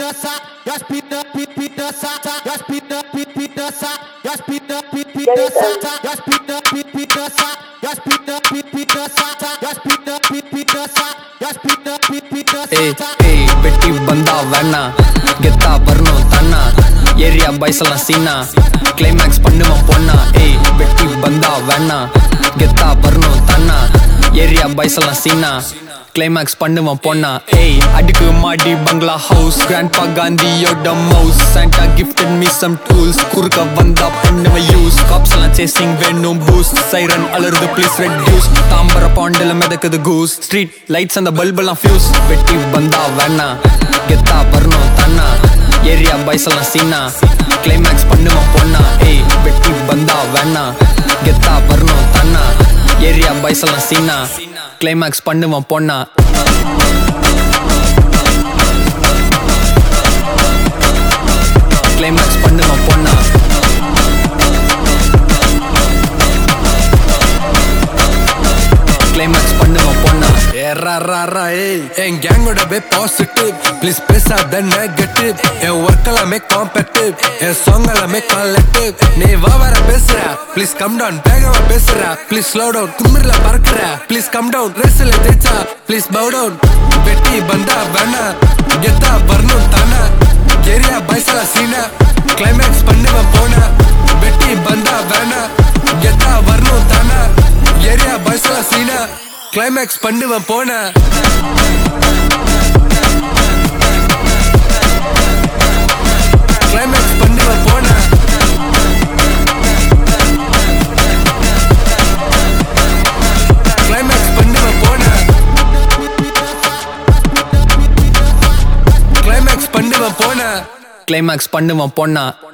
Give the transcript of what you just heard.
ஏய் ஏய் வெட்டி வந்தா வேணா கெத்தா வரணும் தன்னா ஏரியா பாய்ஸ் எல்லாம் சீனா கிளைமேக்ஸ் பண்ணுவான் பொண்ணா ஏய் வெட்டி வந்தா வேணா கெத்தா வரணும் தன்னா ஏரியா பாய்ஸ் எல்லாம் சீனா கிளைமேக்ஸ் பண்ணுவான் பொண்ணா ஏய் அடுக்கு மாடி பங்களா ஹவுஸ் கிராண்ட்பா காந்தியோட mouse Santa gifted me some tools குறுக்க வந்தா பண்ணுவ யூஸ் காப்ஸ் எல்லாம் சேசிங் வேணும் பூஸ்ட் சைரன் அலருது ப்ளீஸ் ரெட்யூஸ் தாம்பர பாண்டில் மிதக்குது கூஸ் ஸ்ட்ரீட் லைட்ஸ் அந்த பல்ப் எல்லாம் ஃபியூஸ் வெட்டி வந்தா வேணா கெத்தா வரணும் தன்னா ஏரியா பாய்ஸ் எல்லாம் சீனா கிளைமேக்ஸ் பண்ணுவான் பொண்ணா ஏய் வெட்டி வந்தா வேணா கெத்தா வரணும் தன்னா ஏரியா பாய்ஸ் எல்லாம் சீனா கிளைமேக்ஸ் பண்ணுவான் பொண்ணா கிளைமேக்ஸ் பண்ணுவான் பொண்ணா கிளைமேக்ஸ் பண்ணுவான் பொண்ணா ஏறாரா ஏய் என் கேங்கோட பே பாசிட்டிவ் ப்ளீஸ் பேசாத நெகட்டிவ் என் ஒர்க் எல்லாமே காம்பேக்டிவ் என் சாங் எல்லாமே கலெக்டிவ் நீ வா வர பேசுற ப்ளீஸ் கம் டவுன் வேகமா பேசுற ப்ளீஸ் ஸ்லோ டவுன் குமிர்ல பறக்குற ப்ளீஸ் கம் டவுன் ரேஸ்ல ஜெயிச்சா ப்ளீஸ் பவ் டவுன் வெட்டி பந்தா வேணா கெத்தா வரணும் தானா ஏரியா பைசலா சீனா கிளைமேக்ஸ் பண்ணுவேன் போனா வெட்டி பந்தா வேணா கெத்தா வரணும் தானா ஏரியா பைசலா சீனா கிளைமேக்ஸ் பண்ணுவேன் போனா கிளைமேக்ஸ் பண்ணுவேன் போனா கிளைமேக்ஸ் பண்ணுவேன் போனா கிளைமேக்ஸ் பண்ணுவேன் போனா கிளைமேக்ஸ் பண்ணுவான் பொண்ணா